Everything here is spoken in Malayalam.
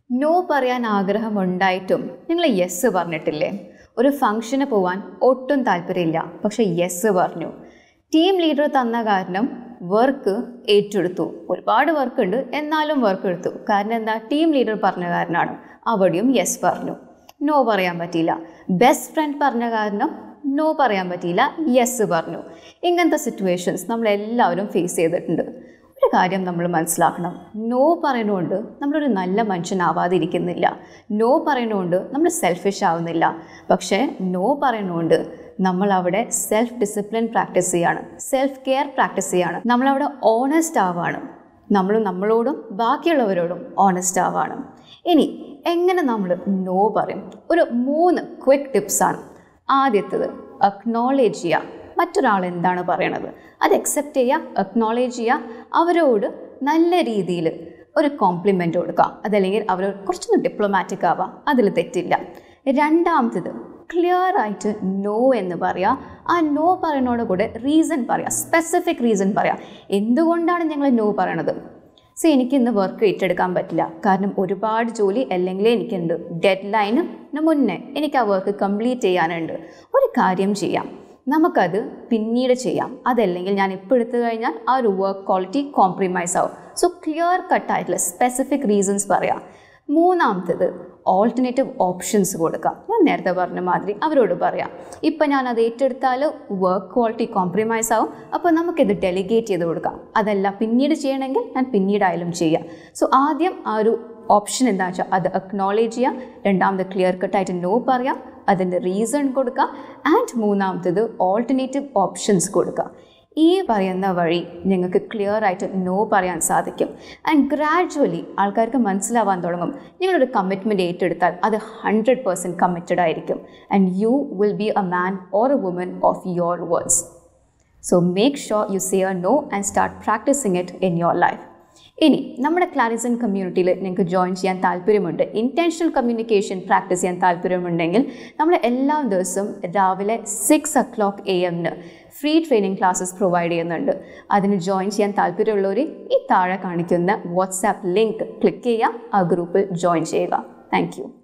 നോ പറയാൻ ആഗ്രഹമുണ്ടായിട്ടും നിങ്ങൾ യെസ് പറഞ്ഞിട്ടില്ലേ ഒരു ഫംഗ്ഷന് പോവാൻ ഒട്ടും താല്പര്യമില്ല പക്ഷെ യെസ് പറഞ്ഞു ടീം ലീഡർ തന്ന കാരണം വർക്ക് ഏറ്റെടുത്തു ഒരുപാട് വർക്ക് ഉണ്ട് എന്നാലും വർക്ക് എടുത്തു കാരണം എന്താ ടീം ലീഡർ പറഞ്ഞ കാരണമാണ് അവിടെയും യെസ് പറഞ്ഞു നോ പറയാൻ പറ്റിയില്ല ബെസ്റ്റ് ഫ്രണ്ട് പറഞ്ഞ കാരണം നോ പറയാൻ പറ്റിയില്ല യെസ് പറഞ്ഞു ഇങ്ങനത്തെ സിറ്റുവേഷൻസ് നമ്മളെല്ലാവരും ഫേസ് ചെയ്തിട്ടുണ്ട് ഒരു കാര്യം നമ്മൾ മനസ്സിലാക്കണം നോ പറയുന്നതുകൊണ്ട് നമ്മളൊരു നല്ല മനുഷ്യനാവാതിരിക്കുന്നില്ല നോ പറയുന്നതുകൊണ്ട് നമ്മൾ സെൽഫിഷ് ആവുന്നില്ല പക്ഷേ നോ പറയുന്നതുകൊണ്ട് നമ്മൾ അവിടെ സെൽഫ് ഡിസിപ്ലിൻ പ്രാക്ടീസ് ചെയ്യാണ് സെൽഫ് കെയർ പ്രാക്ടീസ് ചെയ്യാണ് നമ്മളവിടെ ഓണസ്റ്റ് ആവാണ് നമ്മൾ നമ്മളോടും ബാക്കിയുള്ളവരോടും ഓണസ്റ്റ് ആവാണ് ഇനി എങ്ങനെ നമ്മൾ നോ പറയും ഒരു മൂന്ന് ക്വിക്ക് ടിപ്സാണ് ആദ്യത്തത് അക്നോളേജ് ചെയ്യുക മറ്റൊരാൾ എന്താണ് പറയണത് അത് അക്സെപ്റ്റ് ചെയ്യുക അക്നോളേജ് ചെയ്യുക അവരോട് നല്ല രീതിയിൽ ഒരു കോംപ്ലിമെൻ്റ് കൊടുക്കുക അതല്ലെങ്കിൽ അവർ കുറച്ചൊന്ന് ഡിപ്ലോമാറ്റിക് ആവുക അതിൽ തെറ്റില്ല രണ്ടാമത്തേത് ക്ലിയർ ആയിട്ട് നോ എന്ന് പറയുക ആ നോ പറയുന്നതോട് കൂടെ റീസൺ പറയുക സ്പെസിഫിക് റീസൺ പറയുക എന്തുകൊണ്ടാണ് ഞങ്ങൾ നോ പറയണത് സോ എനിക്ക് ഇന്ന് വർക്ക് ഏറ്റെടുക്കാൻ പറ്റില്ല കാരണം ഒരുപാട് ജോലി അല്ലെങ്കിലേ എനിക്കുണ്ട് ഡെഡ് ലൈന് മുന്നേ എനിക്ക് ആ വർക്ക് കംപ്ലീറ്റ് ചെയ്യാനുണ്ട് ഒരു കാര്യം ചെയ്യാം നമുക്കത് പിന്നീട് ചെയ്യാം അതല്ലെങ്കിൽ ഞാൻ ഇപ്പോൾ എടുത്തു കഴിഞ്ഞാൽ ആ ഒരു വർക്ക് ക്വാളിറ്റി കോംപ്രമൈസ് ആവും സോ ക്ലിയർ കട്ടായിട്ടുള്ള സ്പെസിഫിക് റീസൺസ് പറയാം മൂന്നാമത്തേത് ഓൾട്ടർനേറ്റീവ് ഓപ്ഷൻസ് കൊടുക്കാം ഞാൻ നേരത്തെ പറഞ്ഞ മാതിരി അവരോട് പറയാം ഇപ്പം ഞാൻ അത് ഏറ്റെടുത്താൽ വർക്ക് ക്വാളിറ്റി കോംപ്രമൈസ് ആവും അപ്പോൾ നമുക്കിത് ഡെലിഗേറ്റ് ചെയ്ത് കൊടുക്കാം അതല്ല പിന്നീട് ചെയ്യണമെങ്കിൽ ഞാൻ പിന്നീടായാലും ചെയ്യാം സോ ആദ്യം ആ ഒരു ഓപ്ഷൻ എന്താണെന്ന് വെച്ചാൽ അത് അക്നോളേജ് ചെയ്യുക രണ്ടാമത് ക്ലിയർ കട്ടായിട്ട് നോ പറയാം അതിൻ്റെ റീസൺ കൊടുക്കുക ആൻഡ് മൂന്നാമത്തേത് ഓൾട്ടർനേറ്റീവ് ഓപ്ഷൻസ് കൊടുക്കുക ഈ പറയുന്ന വഴി നിങ്ങൾക്ക് ക്ലിയർ ആയിട്ട് നോ പറയാൻ സാധിക്കും ആൻഡ് ഗ്രാജുവലി ആൾക്കാർക്ക് മനസ്സിലാവാൻ തുടങ്ങും നിങ്ങളൊരു കമ്മിറ്റ്മെൻറ്റ് ഏറ്റെടുത്താൽ അത് ഹൺഡ്രഡ് പേഴ്സൻറ്റ് കമ്മിറ്റഡ് ആയിരിക്കും and you will be a man or a woman of your words so make sure you say a no and start practising it in your life ഇനി നമ്മുടെ ക്ലാരിസൺ കമ്മ്യൂണിറ്റിയിൽ നിങ്ങൾക്ക് ജോയിൻ ചെയ്യാൻ താല്പര്യമുണ്ട് ഇൻറ്റൻഷണൽ കമ്മ്യൂണിക്കേഷൻ പ്രാക്ടീസ് ചെയ്യാൻ താല്പര്യമുണ്ടെങ്കിൽ നമ്മൾ എല്ലാ ദിവസവും രാവിലെ സിക്സ് ഒ ക്ലോക്ക് എ എമ്മിന് ഫ്രീ ട്രെയിനിങ് ക്ലാസ്സസ് പ്രൊവൈഡ് ചെയ്യുന്നുണ്ട് അതിന് ജോയിൻ ചെയ്യാൻ താല്പര്യമുള്ളവർ ഈ താഴെ കാണിക്കുന്ന വാട്സാപ്പ് ലിങ്ക് ക്ലിക്ക് ചെയ്യുക ആ ഗ്രൂപ്പിൽ ജോയിൻ ചെയ്യുക താങ്ക് യു